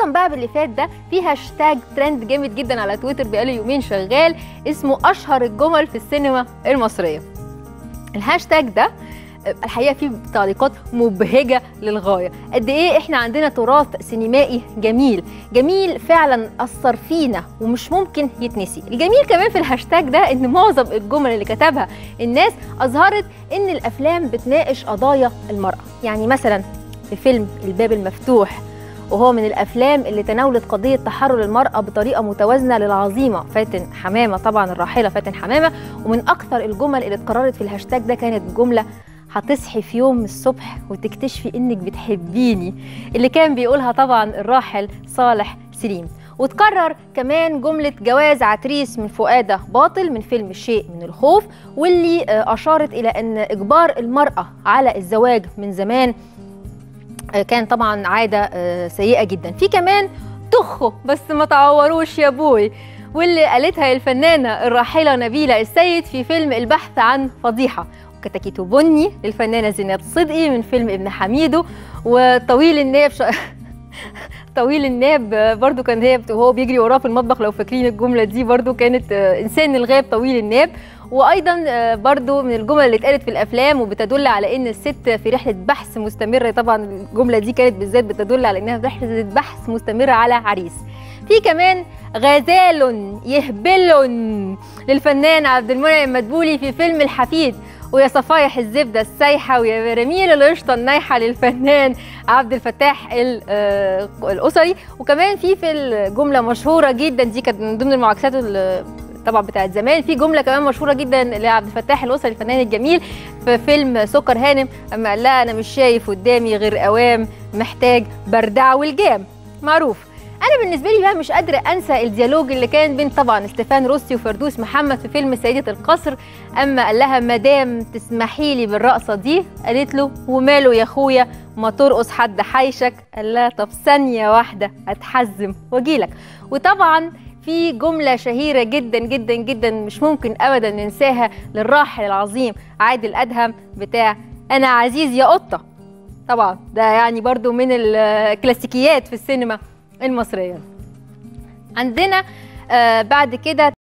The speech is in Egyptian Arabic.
ارتباطا بقى باللي فات ده في هاشتاج ترند جامد جدا على تويتر بقاله يومين شغال اسمه اشهر الجمل في السينما المصريه الهاشتاج ده الحقيقه فيه تعليقات مبهجه للغايه قد ايه احنا عندنا تراث سينمائي جميل جميل فعلا اثر فينا ومش ممكن يتنسي الجميل كمان في الهاشتاج ده ان معظم الجمل اللي كتبها الناس اظهرت ان الافلام بتناقش قضايا المراه يعني مثلا في فيلم الباب المفتوح وهو من الافلام اللي تناولت قضيه تحرر المراه بطريقه متوازنه للعظيمه فاتن حمامه طبعا الراحله فاتن حمامه ومن اكثر الجمل اللي اتكررت في الهاشتاج ده كانت جمله هتصحي في يوم الصبح وتكتشفي انك بتحبيني اللي كان بيقولها طبعا الراحل صالح سليم وتكرر كمان جملة جواز عتريس من فؤادة باطل من فيلم الشيء من الخوف واللي أشارت إلى أن إجبار المرأة على الزواج من زمان كان طبعا عادة سيئة جدا في كمان تخوا بس ما تعوروش يا بوي واللي قالتها الفنانة الراحلة نبيلة السيد في فيلم البحث عن فضيحة كتاكيت بني للفنانه زينات صدقي من فيلم ابن حميدو وطويل الناب ش... طويل الناب برضو كان هي وهو بيجري وراه في المطبخ لو فاكرين الجمله دي برضو كانت انسان الغاب طويل الناب وايضا برضو من الجمل اللي اتقالت في الافلام وبتدل على ان الست في رحله بحث مستمره طبعا الجمله دي كانت بالذات بتدل على انها في رحله بحث مستمره على عريس في كمان غزال يهبل للفنان عبد المنعم مدبولي في فيلم الحفيد ويا صفايح الزبدة السايحة ويا براميل القشطة النايحة للفنان عبد الفتاح الأسري وكمان في في الجملة مشهورة جدا دي كانت من ضمن المعاكسات طبعا بتاعت زمان في جمله كمان مشهوره جدا لعبد الفتاح الاسري الفنان الجميل في فيلم سكر هانم اما قال لها انا مش شايف قدامي غير قوام محتاج بردع والجام معروف انا بالنسبه لي بقى مش قادره انسى الديالوج اللي كان بين طبعا ستيفان روسي وفردوس محمد في فيلم سيده القصر اما قال لها مدام تسمحي لي بالرقصه دي قالت له وماله يا اخويا ما ترقص حد حيشك قال لها طب ثانيه واحده اتحزم واجيلك وطبعا في جملة شهيرة جدا جدا جدا مش ممكن أبدا ننساها للراحل العظيم عادل أدهم بتاع أنا عزيز يا قطة طبعا ده يعني برضو من الكلاسيكيات في السينما المصرية عندنا آه بعد كده